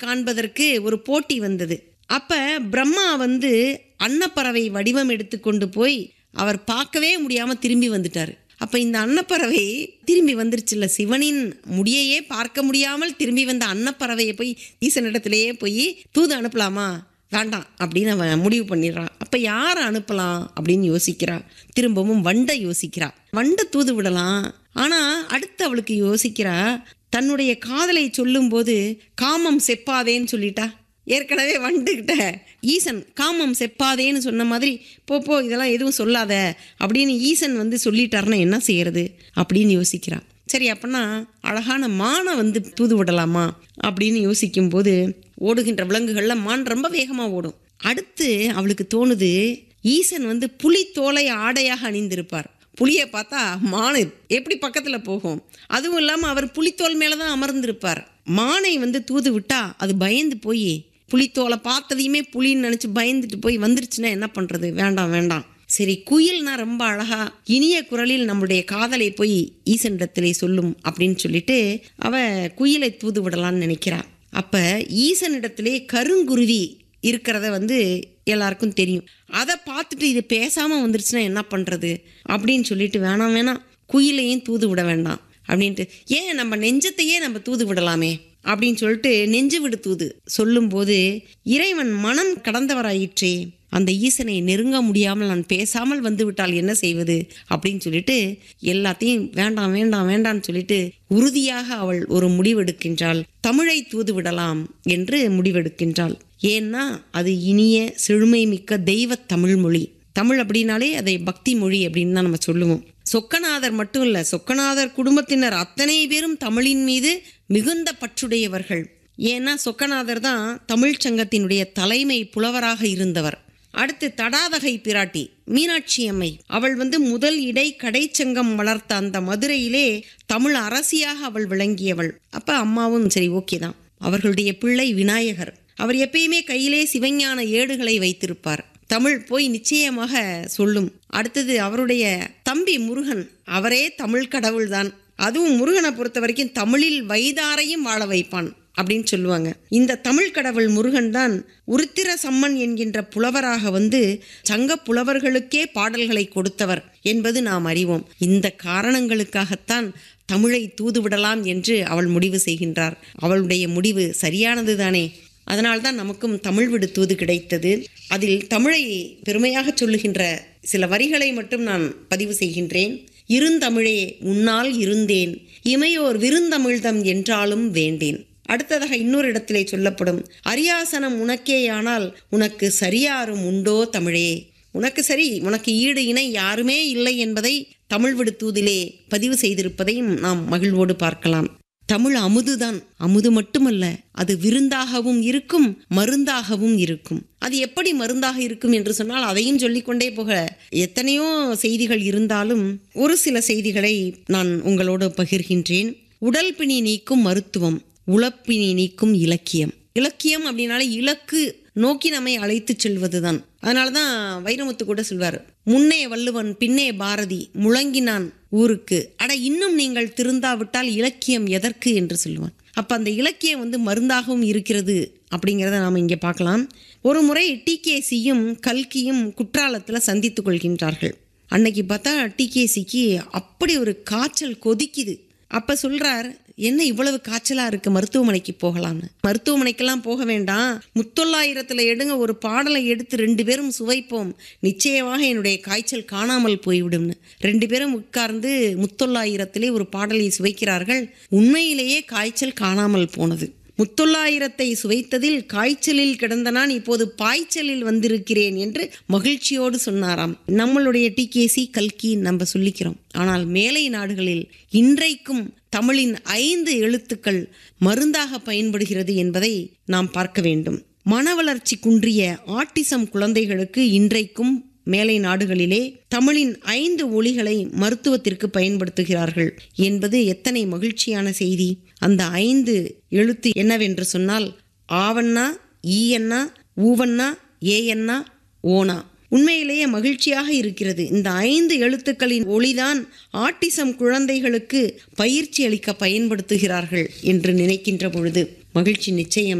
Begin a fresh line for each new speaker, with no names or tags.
காண்பதற்கு ஒரு போட்டி வந்தது அப்ப பிரம்மா வந்து அன்னப்பறவை வடிவம் எடுத்துக்கொண்டு போய் அவர் பார்க்கவே முடியாம திரும்பி வந்துட்டாரு அப்ப இந்த அன்னப்பறவை திரும்பி வந்துருச்சுல்ல சிவனின் முடியையே பார்க்க முடியாமல் திரும்பி வந்த அன்னப்பறவையை போய் ஈசனிடத்திலேயே போய் தூது அனுப்பலாமா வேண்டாம் அப்படின்னு அவன் முடிவு பண்ணிடுறான் அப்ப யாரை அனுப்பலாம் அப்படின்னு யோசிக்கிறா திரும்பவும் வண்டை யோசிக்கிறா வண்டை தூது விடலாம் ஆனா அடுத்து அவளுக்கு யோசிக்கிறா தன்னுடைய காதலை சொல்லும்போது காமம் செப்பாதேன்னு சொல்லிட்டா ஏற்கனவே வந்துக்கிட்ட ஈசன் காமம் செப்பாதேன்னு சொன்ன மாதிரி போ போ இதெல்லாம் எதுவும் சொல்லாத அப்படின்னு ஈசன் வந்து சொல்லிட்டாருன்னா என்ன செய்யறது அப்படின்னு யோசிக்கிறான் சரி அப்பனா அழகான மானை வந்து தூது விடலாமா அப்படின்னு யோசிக்கும் போது ஓடுகின்ற விலங்குகள்ல மான் ரொம்ப வேகமாக ஓடும் அடுத்து அவளுக்கு தோணுது ஈசன் வந்து புலி தோலை ஆடையாக அணிந்திருப்பார் புலியை பார்த்தா மானு எப்படி பக்கத்தில் போகும் அதுவும் இல்லாமல் அவர் புலித்தோல் மேலே தான் அமர்ந்திருப்பார் மானை வந்து தூது விட்டா அது பயந்து போய் புலித்தோலை பார்த்ததையுமே புலின்னு நினச்சி பயந்துட்டு போய் வந்துருச்சுன்னா என்ன பண்ணுறது வேண்டாம் வேண்டாம் சரி குயில்னா ரொம்ப அழகா இனிய குரலில் நம்முடைய காதலை போய் ஈசனிடத்திலே சொல்லும் அப்படின்னு சொல்லிட்டு அவ குயிலை தூது விடலான்னு நினைக்கிறா அப்ப ஈசனிடத்திலே கருங்குருவி இருக்கிறத வந்து எல்லாருக்கும் தெரியும் அதை பார்த்துட்டு இது பேசாம வந்துருச்சுன்னா என்ன பண்றது அப்படின்னு சொல்லிட்டு வேணாம் வேணாம் குயிலையும் தூது விட வேண்டாம் அப்படின்ட்டு ஏன் நம்ம நெஞ்சத்தையே நம்ம தூது விடலாமே அப்படின்னு சொல்லிட்டு நெஞ்சு விடு தூது சொல்லும்போது இறைவன் மனம் கடந்தவராயிற்றே அந்த ஈசனை நெருங்க முடியாமல் நான் பேசாமல் வந்து விட்டால் என்ன செய்வது அப்படின்னு சொல்லிட்டு எல்லாத்தையும் வேண்டாம் வேண்டாம் வேண்டாம்னு சொல்லிட்டு உறுதியாக அவள் ஒரு முடிவெடுக்கின்றாள் தமிழை தூது விடலாம் என்று முடிவெடுக்கின்றாள் ஏன்னா அது இனிய செழுமை மிக்க தெய்வ தமிழ் மொழி தமிழ் அப்படின்னாலே அதை பக்தி மொழி அப்படின்னு தான் நம்ம சொல்லுவோம் சொக்கநாதர் மட்டும் இல்ல சொக்கநாதர் குடும்பத்தினர் அத்தனை பேரும் தமிழின் மீது மிகுந்த பற்றுடையவர்கள் ஏன்னா சொக்கநாதர் தான் தமிழ்ச் சங்கத்தினுடைய தலைமை புலவராக இருந்தவர் அடுத்து தடாதகை பிராட்டி மீனாட்சி அம்மை அவள் வந்து முதல் இடை கடைச்சங்கம் வளர்த்த அந்த மதுரையிலே தமிழ் அரசியாக அவள் விளங்கியவள் அப்ப அம்மாவும் சரி ஓகே தான் அவர்களுடைய பிள்ளை விநாயகர் அவர் எப்பயுமே கையிலே சிவஞான ஏடுகளை வைத்திருப்பார் தமிழ் போய் நிச்சயமாக சொல்லும் அடுத்தது அவருடைய தம்பி முருகன் அவரே தமிழ் கடவுள்தான் அதுவும் முருகனை பொறுத்த வரைக்கும் தமிழில் வைதாரையும் வாழ வைப்பான் அப்படின்னு சொல்லுவாங்க இந்த தமிழ் கடவுள் முருகன் தான் உருத்திர சம்மன் என்கின்ற புலவராக வந்து சங்க புலவர்களுக்கே பாடல்களை கொடுத்தவர் என்பது நாம் அறிவோம் இந்த காரணங்களுக்காகத்தான் தமிழை தூதுவிடலாம் என்று அவள் முடிவு செய்கின்றார் அவளுடைய முடிவு சரியானது தானே அதனால்தான் நமக்கும் தமிழ் விடு தூது கிடைத்தது அதில் தமிழை பெருமையாக சொல்லுகின்ற சில வரிகளை மட்டும் நான் பதிவு செய்கின்றேன் இருந்தமிழே உன்னால் இருந்தேன் இமையோர் விருந்தமிழ்தம் என்றாலும் வேண்டேன் அடுத்ததாக இன்னொரு இடத்திலே சொல்லப்படும் அரியாசனம் உனக்கேயானால் உனக்கு சரியாரும் உண்டோ தமிழே உனக்கு சரி உனக்கு ஈடு இணை யாருமே இல்லை என்பதை தமிழ் விடு தூதிலே பதிவு செய்திருப்பதையும் நாம் மகிழ்வோடு பார்க்கலாம் தமிழ் அமுதுதான் அமுது மட்டுமல்ல அது விருந்தாகவும் இருக்கும் மருந்தாகவும் இருக்கும் அது எப்படி மருந்தாக இருக்கும் என்று சொன்னால் அதையும் சொல்லிக்கொண்டே போக எத்தனையோ செய்திகள் இருந்தாலும் ஒரு சில செய்திகளை நான் உங்களோடு பகிர்கின்றேன் உடல் பிணி நீக்கும் மருத்துவம் உழப்பினி நீக்கும் இலக்கியம் இலக்கியம் அப்படின்னாலே இலக்கு நோக்கி நம்மை அழைத்து செல்வதுதான் அதனாலதான் வைரமுத்து கூட சொல்வார் முன்னே வள்ளுவன் பின்னே பாரதி முழங்கினான் ஊருக்கு அட இன்னும் நீங்கள் திருந்தாவிட்டால் இலக்கியம் எதற்கு என்று சொல்லுவான் அப்ப அந்த இலக்கியம் வந்து மருந்தாகவும் இருக்கிறது அப்படிங்கிறத நாம் இங்கே பார்க்கலாம் ஒரு முறை டிகேசியும் கல்கியும் குற்றாலத்தில் சந்தித்து கொள்கின்றார்கள் அன்னைக்கு பார்த்தா டிகேசிக்கு அப்படி ஒரு காய்ச்சல் கொதிக்குது அப்ப சொல்றார் என்ன இவ்வளவு காய்ச்சலா இருக்கு மருத்துவமனைக்கு போகலாம்னு மருத்துவமனைக்கெல்லாம் போக வேண்டாம் முத்தொள்ளாயிரத்துல எடுங்க ஒரு பாடலை எடுத்து ரெண்டு பேரும் சுவைப்போம் நிச்சயமாக என்னுடைய காய்ச்சல் காணாமல் போய்விடும்னு ரெண்டு பேரும் உட்கார்ந்து முத்தொள்ளாயிரத்திலே ஒரு பாடலை சுவைக்கிறார்கள் உண்மையிலேயே காய்ச்சல் காணாமல் போனது முத்தொள்ளாயிரத்தை சுவைத்ததில் காய்ச்சலில் கிடந்த நான் இப்போது பாய்ச்சலில் வந்திருக்கிறேன் என்று மகிழ்ச்சியோடு சொன்னாராம் நம்மளுடைய டிகேசி கல்கி நம்ம சொல்லிக்கிறோம் ஆனால் மேலை நாடுகளில் இன்றைக்கும் தமிழின் ஐந்து எழுத்துக்கள் மருந்தாக பயன்படுகிறது என்பதை நாம் பார்க்க வேண்டும் மன வளர்ச்சி குன்றிய ஆட்டிசம் குழந்தைகளுக்கு இன்றைக்கும் மேலை நாடுகளிலே தமிழின் ஐந்து ஒளிகளை மருத்துவத்திற்கு பயன்படுத்துகிறார்கள் என்பது எத்தனை மகிழ்ச்சியான செய்தி அந்த ஐந்து எழுத்து என்னவென்று சொன்னால் ஆவண்ணா ஈயண்ணா ஊவண்ணா ஏயண்ணா ஓனா உண்மையிலேயே மகிழ்ச்சியாக இருக்கிறது இந்த ஐந்து எழுத்துக்களின் ஒளிதான் ஆட்டிசம் குழந்தைகளுக்கு பயிற்சி அளிக்க பயன்படுத்துகிறார்கள் என்று நினைக்கின்ற பொழுது மகிழ்ச்சி நிச்சயம்